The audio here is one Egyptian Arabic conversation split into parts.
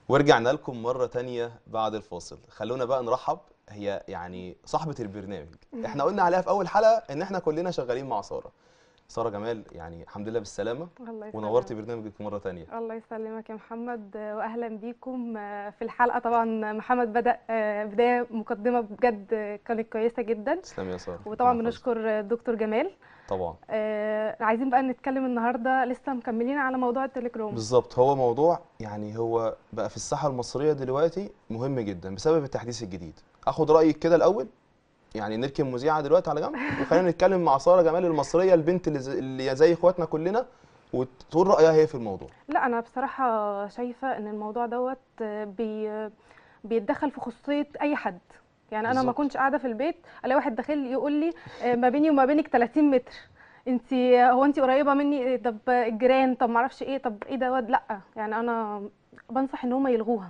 ورجعنا لكم مرة تانية بعد الفاصل خلونا بقى نرحب هي يعني صاحبة البرنامج احنا قلنا عليها في أول حلقة إن احنا كلنا شغالين مع سارة سارة جمال يعني الحمد لله بالسلامة الله ونورتي يسلمك برنامجك مرة تانية الله يسلمك يا محمد واهلا بيكم في الحلقه طبعا محمد بدا بدايه مقدمه بجد كانت كويسه جدا تسلمي يا سارة وطبعا الله يحفظك. بنشكر الدكتور جمال طبعا آه، عايزين بقى نتكلم النهارده لسه مكملين على موضوع التليجرام بالظبط هو موضوع يعني هو بقى في الساحة المصرية دلوقتي مهم جدا بسبب التحديث الجديد اخد رأيك كده الأول يعني نركن مذيعة دلوقتي على جنب وخلينا نتكلم مع سارة جمال المصرية البنت اللي زي, اللي زي اخواتنا كلنا وتقول رأيها هي في الموضوع لا انا بصراحه شايفه ان الموضوع دوت بي بيتدخل في خصوصيه اي حد يعني انا ما بالظبط. كنتش قاعده في البيت الاقي واحد داخل يقول لي آه، ما بيني وما بينك 30 متر انت هو انت قريبه مني إيه؟ طب الجيران طب ما اعرفش ايه طب ايه دوت لا يعني انا بنصح ان هم يلغوها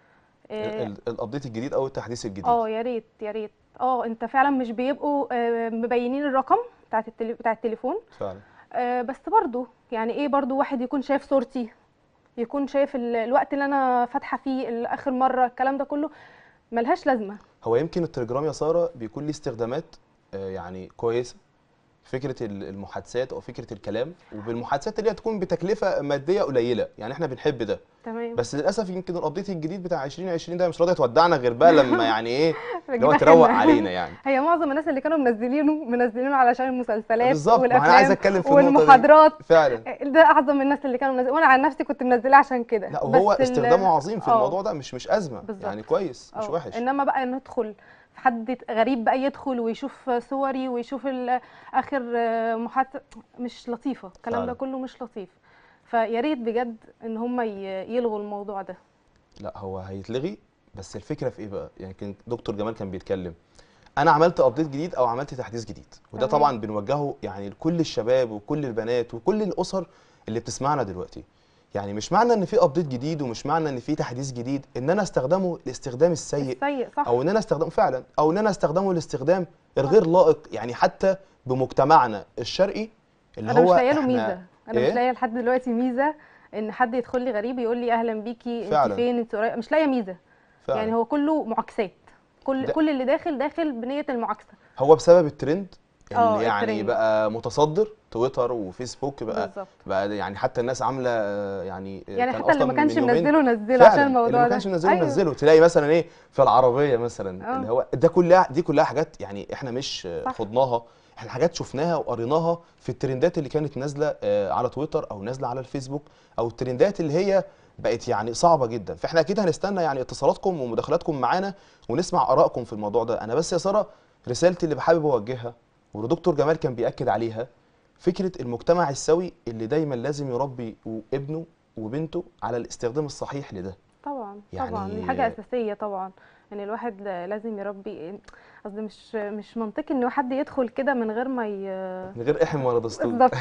آه، ال- الابديت الجديد او التحديث الجديد اه يا ريت يا ريت اه انت فعلا مش بيبقوا آه، مبينين الرقم بتاعت التلي... بتاع التليفون فعلا آه، بس برضو يعني ايه برضو واحد يكون شايف صورتي يكون شايف ال- الوقت اللي انا فاتحه فيه ال- اخر مره الكلام ده كله ملهاش لازمه هو يمكن التليجرام يا ساره بيكون ليه استخدامات آه، يعني كويسه فكره ال- المحادثات او فكره الكلام وبالمحادثات اللي هي تكون بتكلفه ماديه قليله يعني احنا بنحب ده تمام بس للاسف يمكن الابديت الجديد بتاع 2020 ده مش راضي تودعنا غير بقى لما يعني ايه اللي هو جينا تروق خدنا. علينا يعني هي معظم الناس اللي كانوا منزلينه منزلينه علشان المسلسلات بالظبط ما انا عايز اتكلم في النقطه دي والمحاضرات فعلا ده اعظم الناس اللي كانوا منزلين وانا عن نفسي كنت منزلاه عشان كده لا وهو بس ال- استخدامه عظيم في آه، الموضوع ده مش مش ازمه بالظبط. يعني كويس مش آه، وحش انما بقى ندخل في حد غريب بقى يدخل ويشوف صوري ويشوف ال- اخر آه، محادثه مش لطيفه الكلام فعلا. ده كله مش لطيف فيا ريت بجد ان هم ي- يلغوا الموضوع ده لا هو هيتلغي بس الفكره في ايه بقى يعني كان دكتور جمال كان بيتكلم انا عملت ابديت جديد او عملت تحديث جديد وده تمام. طبعا بنوجهه يعني لكل الشباب وكل البنات وكل الاسر اللي بتسمعنا دلوقتي يعني مش معنى ان في ابديت جديد ومش معنى ان في تحديث جديد ان انا استخدمه الاستخدام السيء السيء صح او ان انا استخدمه فعلا او ان انا استخدمه الاستخدام الغير لائق يعني حتى بمجتمعنا الشرقي اللي انا هو مش لاقيه له إحنا- ميزه انا إيه؟ مش لاقيه لحد دلوقتي ميزه ان حد يدخل لي غريب يقول لي اهلا بيكي انت فعلا. فين انت قريبه مش لاقيه ميزه فعلا. يعني هو كله معاكسات كل ده- كل اللي داخل داخل بنيه المعاكسه هو بسبب الترند آه، اللي يعني الترند. بقى متصدر تويتر وفيسبوك بقى بالظبط بقى يعني حتى الناس عامله آه، يعني آه، يعني كان حتى اللي أصلاً ما من كانش يومين منزله نزله فعلا عشان الموضوع اللي ما ده كانش منزله أيوة. نزله تلاقي مثلا ايه في العربيه مثلا آه. اللي هو ده كلها دي كلها حاجات يعني احنا مش آه، صح. خضناها احنا حاجات شفناها وقريناها في الترندات اللي كانت نازله آه، على تويتر او نازله على الفيسبوك او الترندات اللي هي بقت يعني صعبه جدا فاحنا اكيد هنستنى يعني اتصالاتكم ومداخلاتكم معانا ونسمع ارائكم في الموضوع ده انا بس يا ساره رسالتي اللي بحابب اوجهها ودكتور جمال كان بياكد عليها فكره المجتمع السوي اللي دايما لازم يربي ابنه وبنته على الاستخدام الصحيح لده طبعا يعني- طبعا دي حاجه اساسيه طبعا ان الواحد لازم يربي قصدي مش مش منطقي ان حد يدخل كده من غير ما ي... من غير احم ولا دستور بالظبط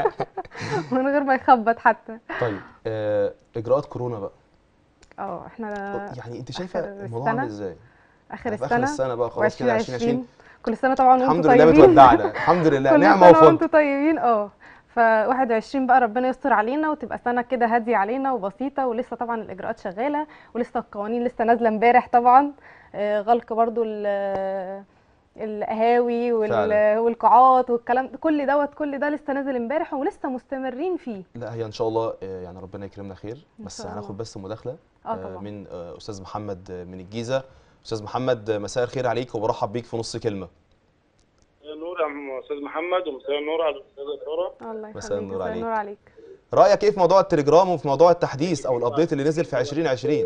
من غير ما يخبط حتى طيب آه اجراءات كورونا بقى اه احنا يعني انت شايفه آخر الموضوع عامل السنة. ازاي اخر يعني في اخر السنه السنه بقى خلاص كده 2020 كل سنه طبعا وانتم الحمد لله طيبين بتودعنا الحمد لله كل نعمه سنه وفضل وانتم طيبين اه ف 21 بقى ربنا يستر علينا وتبقى سنه كده هاديه علينا وبسيطه ولسه طبعا الاجراءات شغاله ولسه القوانين لسه نازله امبارح طبعا آه، غلق برضو ال- القهاوي وال- فعلا. والقاعات والكلام ده كل دوت كل ده لسه نازل امبارح ولسه مستمرين فيه لا هي ان شاء الله آه، يعني ربنا يكرمنا خير إن بس شاء الله. هناخد بس مداخله اه آه، طبعا من آه، استاذ محمد آه، من الجيزه استاذ محمد آه، مساء الخير عليك وبرحب بيك في نص كلمه مساء النور يا عم استاذ محمد ومساء النور على الاستاذه ساره الله مساء يخليك النور مساء عليك. النور عليك رايك ايه في موضوع التليجرام وفي موضوع التحديث او الابديت اللي نزل في 2020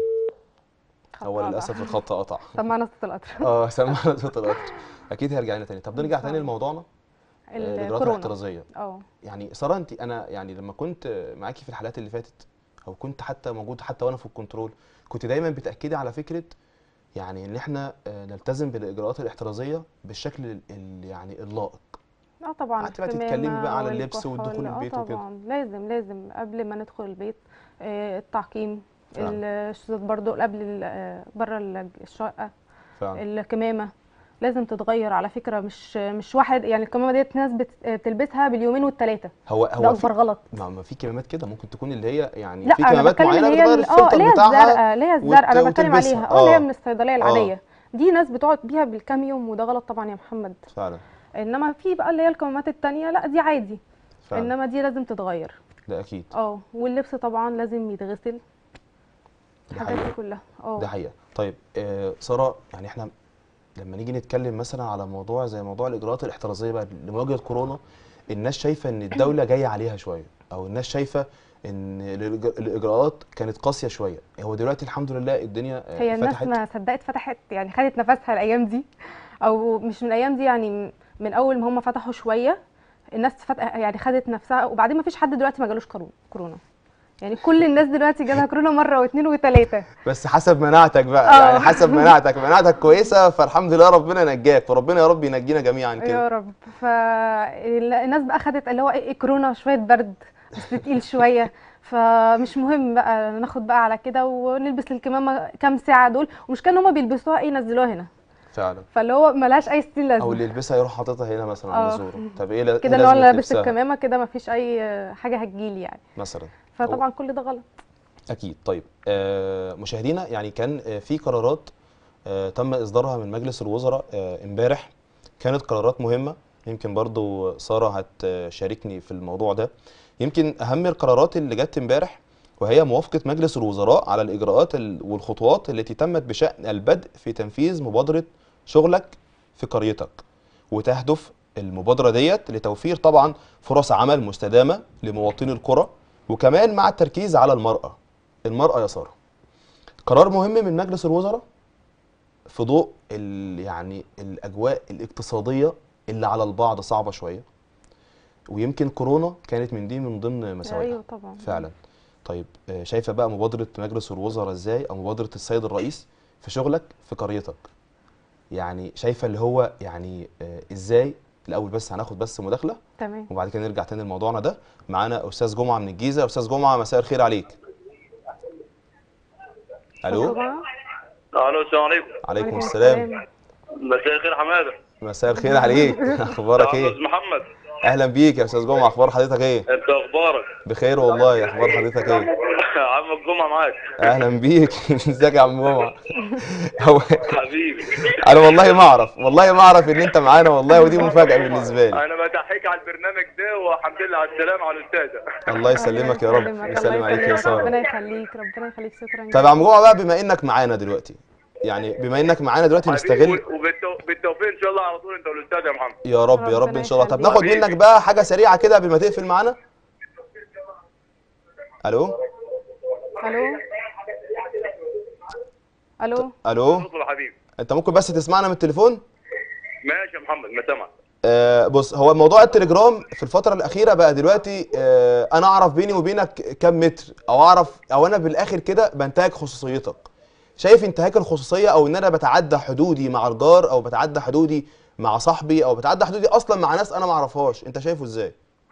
هو خطأ للاسف بقى. الخط قطع سمعنا صوت القطر اه سمعنا صوت القطر اكيد هيرجع لنا تاني طب نرجع تاني لموضوعنا آه، الاجراءات الكورونا الاحترازيه اه يعني ساره انت انا يعني لما كنت معاكي في الحلقات اللي فاتت او كنت حتى موجود حتى وانا في الكنترول كنت دايما بتاكدي على فكره يعني ان احنا آه، نلتزم بالاجراءات الاحترازيه بالشكل ال- ال- يعني اللائق اه طبعا قعدتي بقى الكمامة تتكلمي بقى على اللبس والكحول. والدخول اه البيت وكده. طبعا لازم لازم قبل ما ندخل البيت آه، التعقيم فعلا. الشوزات برضو قبل ال- آه، بره ال- الشقه فعلا الكمامه لازم تتغير على فكره مش مش واحد يعني الكمامه ديت ناس بت- بتلبسها باليومين والثلاثه هو ده هو في اكبر غلط ما ما في كمامات كده ممكن تكون اللي هي يعني لا في انا كمامات بتكلم معينه اللي هي بتغير ال- اه الفلتر اللي هي بتاعها الزرقاء اللي هي الزرقاء انا وت- بتكلم وتلبسها. عليها اه اللي هي آه. من الصيدليه العاديه دي ناس بتقعد بيها بالكام يوم وده غلط طبعا يا محمد فعلا انما في بقى اللي هي الكمامات التانية لا دي عادي فعلا انما دي لازم تتغير ده اكيد اه واللبس طبعا لازم يتغسل دي الحاجات دي حقيقه كلها اه ده حقيقه طيب آه ساره يعني احنا لما نيجي نتكلم مثلا على موضوع زي موضوع الاجراءات الاحترازيه بقى لمواجهه كورونا الناس شايفه ان الدوله جايه عليها شويه او الناس شايفه ان الإج- الاجراءات كانت قاسيه شويه هو دلوقتي الحمد لله الدنيا آه، هي الناس فتحت ما صدقت فتحت يعني خدت نفسها الايام دي او مش من الايام دي يعني من اول ما هم فتحوا شويه الناس فتح يعني خدت نفسها وبعدين ما فيش حد دلوقتي ما جالوش كورو- كورونا يعني كل الناس دلوقتي جالها كورونا مره واثنين وثلاثه بس حسب مناعتك بقى آه. يعني حسب مناعتك مناعتك كويسه فالحمد لله ربنا نجاك وربنا يا رب ينجينا جميعا كده يا رب فالناس بقى خدت اللي هو ايه كورونا شويه برد بس تقيل شويه فمش مهم بقى ناخد بقى على كده ونلبس الكمامه كام ساعه دول ومشكلة ان هم بيلبسوها ايه ينزلوها هنا فعلا فاللي هو ملهاش اي ستيل او لازمه اللي يلبسها يروح حاططها هنا مثلا على آه. الزوره طب ايه لا- إيه كده اللي هو لازمة انا لابس لبسها الكمامه كده مفيش اي حاجه هتجيلي يعني مثلا فطبعا كل ده غلط اكيد طيب آه مشاهدينا يعني كان آه في قرارات آه تم اصدارها من مجلس الوزراء آه امبارح كانت قرارات مهمه يمكن برضو ساره هتشاركني في الموضوع ده يمكن اهم القرارات اللي جت امبارح وهي موافقه مجلس الوزراء على الاجراءات ال- والخطوات التي تمت بشان البدء في تنفيذ مبادره شغلك في قريتك وتهدف المبادره ديت لتوفير طبعا فرص عمل مستدامه لمواطني القرى وكمان مع التركيز على المراه المرأة يا سارة قرار مهم من مجلس الوزراء في ضوء ال- يعني الأجواء الاقتصادية اللي على البعض صعبة شوية ويمكن كورونا كانت من دي من ضمن مساوئها ايوه طبعا فعلا طيب آه، شايفة بقى مبادرة مجلس الوزراء ازاي أو مبادرة السيد الرئيس في شغلك في قريتك يعني شايفة اللي هو يعني آه، ازاي الأول بس هناخد بس مداخلة تمام وبعد كده نرجع تاني لموضوعنا ده معانا أستاذ جمعة من الجيزة أستاذ جمعة مساء الخير عليك ألو طبعا. الو السلام عليكم عليكم السلام مساء الخير حماده مساء الخير عليك اخبارك يا ايه استاذ محمد اهلا بيك يا استاذ جمعه اخبار حضرتك ايه انت اخبارك بخير والله اخبار حضرتك ايه عم الجمعه معاك اهلا بيك ازيك يا عم جمعه هو حبيبي انا والله ما اعرف والله ما اعرف ان انت معانا والله ودي مفاجاه بالنسبه لي انا بتحيك على البرنامج ده والحمد لله على السلامه على الاستاذه الله يسلمك يا رب يسلمك، يسلم الله عليك يا يسلمك، ساره ربنا يخليك ربنا يخليك شكرا طب يا عم جمعه بقى بما انك معانا دلوقتي يعني بما انك معانا دلوقتي نستغل وبالتوفيق ان شاء الله على طول انت والاستاذ يا محمد يا رب يا رب ربنا ان شاء الله طب يخليك. ناخد منك بقى حاجه سريعه كده قبل ما تقفل معانا الو الو الو الو اتفضل يا حبيبي انت ممكن بس تسمعنا من التليفون ماشي يا محمد ما سمع آه، بص هو موضوع التليجرام في الفترة الأخيرة بقى دلوقتي آه، أنا أعرف بيني وبينك كام متر أو أعرف أو أنا بالآخر كده بنتهك خصوصيتك. شايف انتهاك الخصوصية أو إن أنا بتعدى حدودي مع الجار أو بتعدى حدودي مع صاحبي أو بتعدى حدودي أصلا مع ناس أنا ما أعرفهاش، أنت شايفه إزاي؟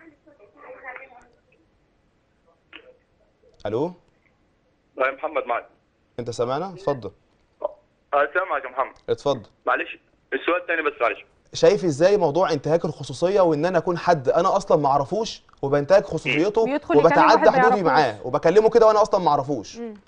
ألو؟ لا يا محمد معك أنت سامعنا؟ اتفضل اه سامعك يا محمد اتفضل. معلش السؤال الثاني بس معلش شايف ازاي موضوع انتهاك الخصوصيه وان انا اكون حد انا اصلا ما اعرفوش وبنتهك خصوصيته بيدخل يكلم واحد وبتعدى ما حدودي يعرفوش. معاه وبكلمه كده وانا اصلا ما اعرفوش مم.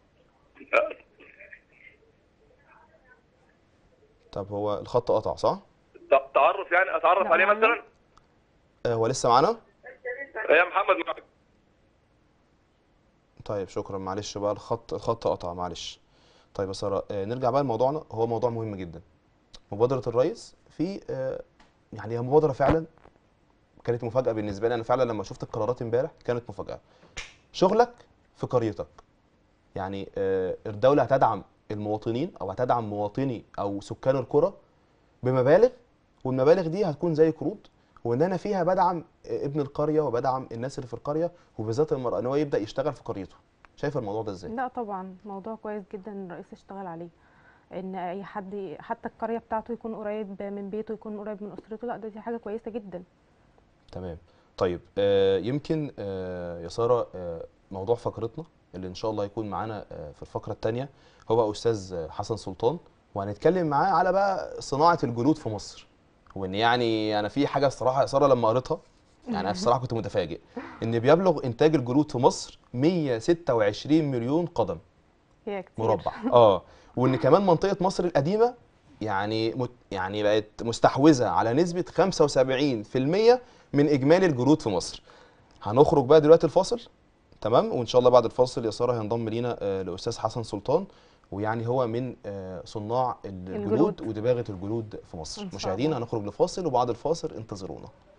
طب هو الخط قطع صح ت- تعرف يعني اتعرف لا عليه والله. مثلا آه، هو لسه معانا يا محمد معك طيب شكرا معلش بقى الخط الخط قطع معلش طيب يا ساره آه، نرجع بقى لموضوعنا هو موضوع مهم جدا مبادره الرئيس في آه، يعني هي مبادره فعلا كانت مفاجاه بالنسبه لي انا فعلا لما شفت القرارات امبارح كانت مفاجاه شغلك في قريتك يعني آه، الدوله هتدعم المواطنين او هتدعم مواطني او سكان القرى بمبالغ والمبالغ دي هتكون زي قروض وان انا فيها بدعم آه، ابن القريه وبدعم الناس اللي في القريه وبالذات المراه ان هو يبدا يشتغل في قريته شايف الموضوع ده ازاي لا طبعا موضوع كويس جدا إن الرئيس اشتغل عليه ان اي حد حتى القريه بتاعته يكون قريب من بيته يكون قريب من اسرته لا ده دي حاجه كويسه جدا تمام طيب آه يمكن آه يا ساره آه موضوع فقرتنا اللي ان شاء الله يكون معانا آه في الفقره الثانيه هو استاذ حسن سلطان وهنتكلم معاه على بقى صناعه الجلود في مصر وان يعني انا في حاجه الصراحه يا ساره لما قريتها يعني انا الصراحه كنت متفاجئ ان بيبلغ انتاج الجلود في مصر 126 مليون قدم هي كتير مربع اه وان كمان منطقه مصر القديمه يعني مت يعني بقت مستحوذه على نسبه 75% من اجمالي الجلود في مصر هنخرج بقى دلوقتي الفاصل تمام وان شاء الله بعد الفاصل يا ساره هينضم لينا آه، الاستاذ حسن سلطان ويعني هو من آه، صناع الجلود الجلود. ودباغه الجلود في مصر إن شاء مشاهدينا الله. هنخرج لفاصل وبعد الفاصل انتظرونا